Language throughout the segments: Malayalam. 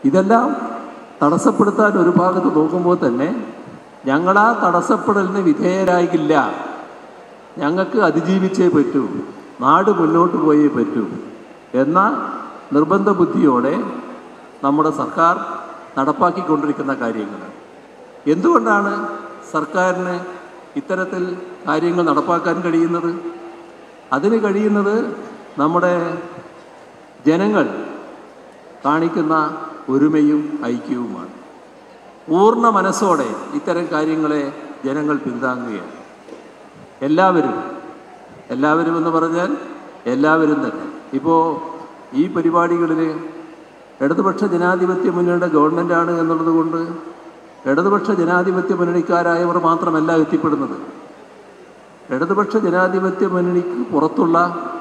ഇതെല്ലാം തടസ്സപ്പെടുത്താൻ ഒരു ഭാഗത്ത് നോക്കുമ്പോൾ തന്നെ ഞങ്ങളാ തടസ്സപ്പെടലിന് വിധേയരായില്ല ഞങ്ങൾക്ക് അതിജീവിച്ചേ പറ്റൂ നാട് മുന്നോട്ട് പോയേ പറ്റൂ എന്ന നിർബന്ധ ബുദ്ധിയോടെ നമ്മുടെ സർക്കാർ നടപ്പാക്കിക്കൊണ്ടിരിക്കുന്ന കാര്യങ്ങൾ എന്തുകൊണ്ടാണ് സർക്കാരിന് ഇത്തരത്തിൽ കാര്യങ്ങൾ നടപ്പാക്കാൻ കഴിയുന്നത് അതിന് കഴിയുന്നത് നമ്മുടെ ജനങ്ങൾ കാണിക്കുന്ന ഒരുമയും ഐക്യവുമാണ് പൂർണ്ണ മനസ്സോടെ ഇത്തരം കാര്യങ്ങളെ ജനങ്ങൾ പിന്താങ്ങുകയാണ് എല്ലാവരും എല്ലാവരും എന്ന് പറഞ്ഞാൽ എല്ലാവരും തന്നെ ഇപ്പോൾ ഈ പരിപാടികളിൽ ഇടതുപക്ഷ ജനാധിപത്യ മുന്നണിയുടെ ഗവൺമെൻറ്റാണ് എന്നുള്ളത് കൊണ്ട് ഇടതുപക്ഷ ജനാധിപത്യ മുന്നണിക്കാരായവർ മാത്രമല്ല എത്തിപ്പെടുന്നത് ഇടതുപക്ഷ ജനാധിപത്യ മുന്നണിക്ക് പുറത്തുള്ള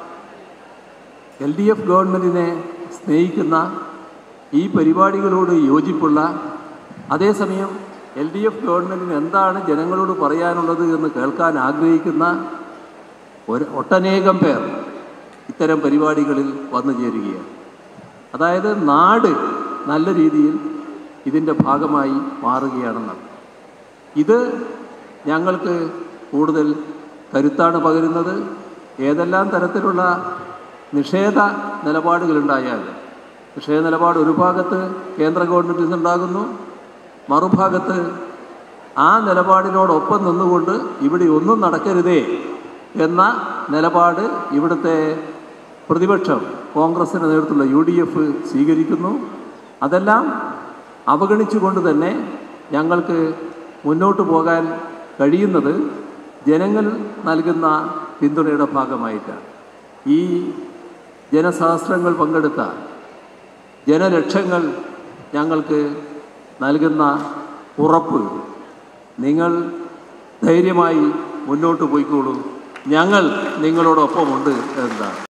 എൽ ഡി എഫ് ഗവൺമെൻറ്റിനെ സ്നേഹിക്കുന്ന ഈ പരിപാടികളോട് യോജിപ്പുള്ള അതേസമയം എൽ ഡി എഫ് ഗവൺമെൻറ്റിന് എന്താണ് ജനങ്ങളോട് പറയാനുള്ളത് എന്ന് കേൾക്കാൻ ആഗ്രഹിക്കുന്ന ഒരു ഒട്ടനേകം പേർ ഇത്തരം പരിപാടികളിൽ വന്നു ചേരുകയാണ് അതായത് നാട് നല്ല രീതിയിൽ ഇതിൻ്റെ ഭാഗമായി മാറുകയാണെന്നാണ് ഇത് ഞങ്ങൾക്ക് കൂടുതൽ കരുത്താണ് പകരുന്നത് ഏതെല്ലാം തരത്തിലുള്ള നിഷേധ നിലപാടുകളുണ്ടായാലും നിഷേധ നിലപാട് ഒരു ഭാഗത്ത് കേന്ദ്ര ഗവൺമെൻറ്റിൽ നിന്നുണ്ടാകുന്നു മറുഭാഗത്ത് ആ നിലപാടിനോടൊപ്പം നിന്നുകൊണ്ട് ഇവിടെ ഒന്നും നടക്കരുതേ എന്ന നിലപാട് ഇവിടുത്തെ പ്രതിപക്ഷം കോൺഗ്രസിൻ്റെ നേതൃത്വത്തിലുള്ള യു ഡി എഫ് സ്വീകരിക്കുന്നു അതെല്ലാം അവഗണിച്ചുകൊണ്ട് തന്നെ ഞങ്ങൾക്ക് മുന്നോട്ട് പോകാൻ കഴിയുന്നത് ജനങ്ങൾ നൽകുന്ന പിന്തുണയുടെ ഭാഗമായിട്ടാണ് ഈ ജനസഹസ്രങ്ങൾ പങ്കെടുത്ത ജനലക്ഷങ്ങൾ ഞങ്ങൾക്ക് നൽകുന്ന ഉറപ്പ് നിങ്ങൾ ധൈര്യമായി മുന്നോട്ട് പോയിക്കോളൂ ഞങ്ങൾ നിങ്ങളോടൊപ്പമുണ്ട് എന്നതാണ്